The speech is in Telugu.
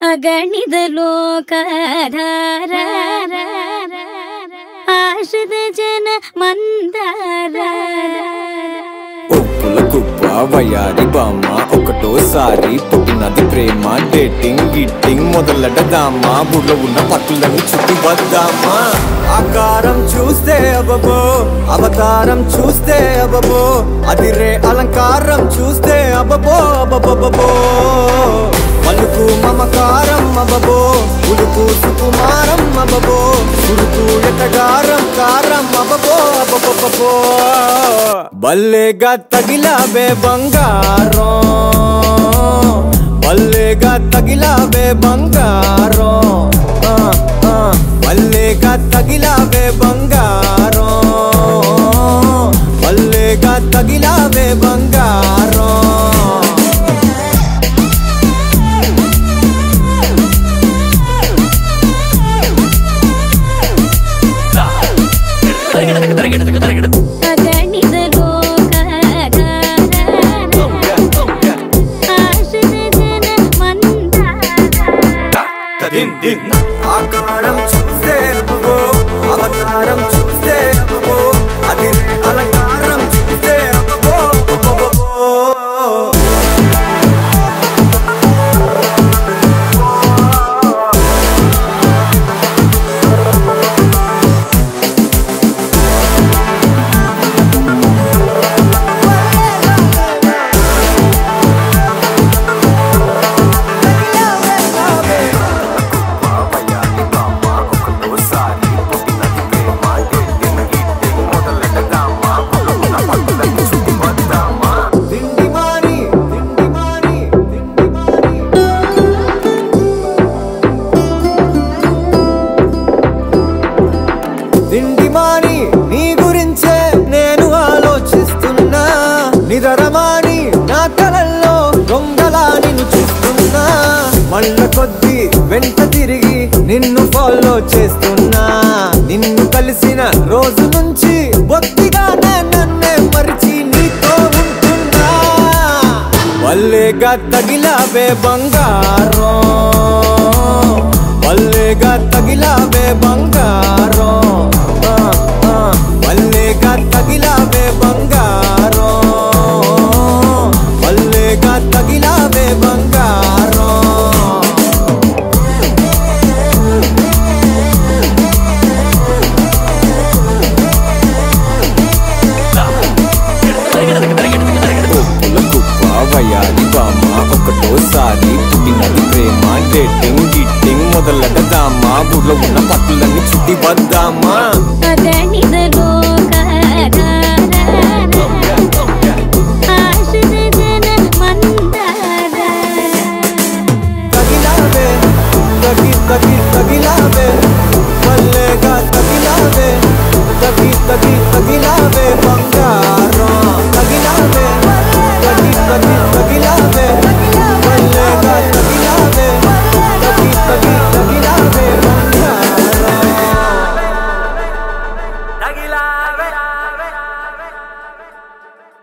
అగణిత లోకాధార ఆశ్రిత జన మందార ఒప్పుల కుప్ప వయారి బామ్మ ఒకటోసారి పుట్టినది ప్రేమ డేటింగ్ గిట్టింగ్ మొదలెడదామా బుర్ర ఉన్న పట్టులను చుట్టి వద్దామా ఆకారం చూస్తే అబబో అవతారం చూస్తే అబబో అది రే అలంకారం చూస్తే అబబో అబబబో పలుకు మమకారం అబబో ఉడుకు సుకుమారం అబబో ఉడుకు ఎటగారం కారం అబబో అబబబో బల్లేగా తగిలావే బంగారం బల్లేగా తగిలావే బంగారం ఆ, ఆ, బల్లేగా తగిలావే బంగారం బల్లేగా తగిలావే బంగారం అగణిత లోకాధార ఆశ్రిత జన మందార ఆకారం చూస్తే అబ్బో అవతారం చూస్తే అబ్బో అది అలంకారం చూస్తే అబ్బో అబ్బో దిండి మారి దిండి మారి దిండి మారి దిండి మాని నీ గురించే నేను ఆలోచిస్తున్నా నిరరమాని నా కలల్లో దొంగలా నిన్ను చూస్తున్నా మళ్ళ కొద్ది వెంట తిరిగి నిన్ను ఫాలో చేస్తున్నా నిన్ను కలిసిన రోజు నుంచి బొత్తిగానే నన్నే మరిచి నీతో ఉంటున్నా వల్లేగా తగిలావే బంగారం వల్లేగా తగిలావే బంగారం ఆ, ఆ, వల్లేగా తగిలావే బంగారం వల్లేగా తగిలావే బంగారం ఒప్పుల కుప్ప వయాలి బామ్మ ఒకటోసారి పుట్టినది ప్రేమ డేటింగ్ గిట్టింగ్ మొదలెడదామా బుర్ర ఉన్న పట్టులన్నీ చుట్టి వద్దామా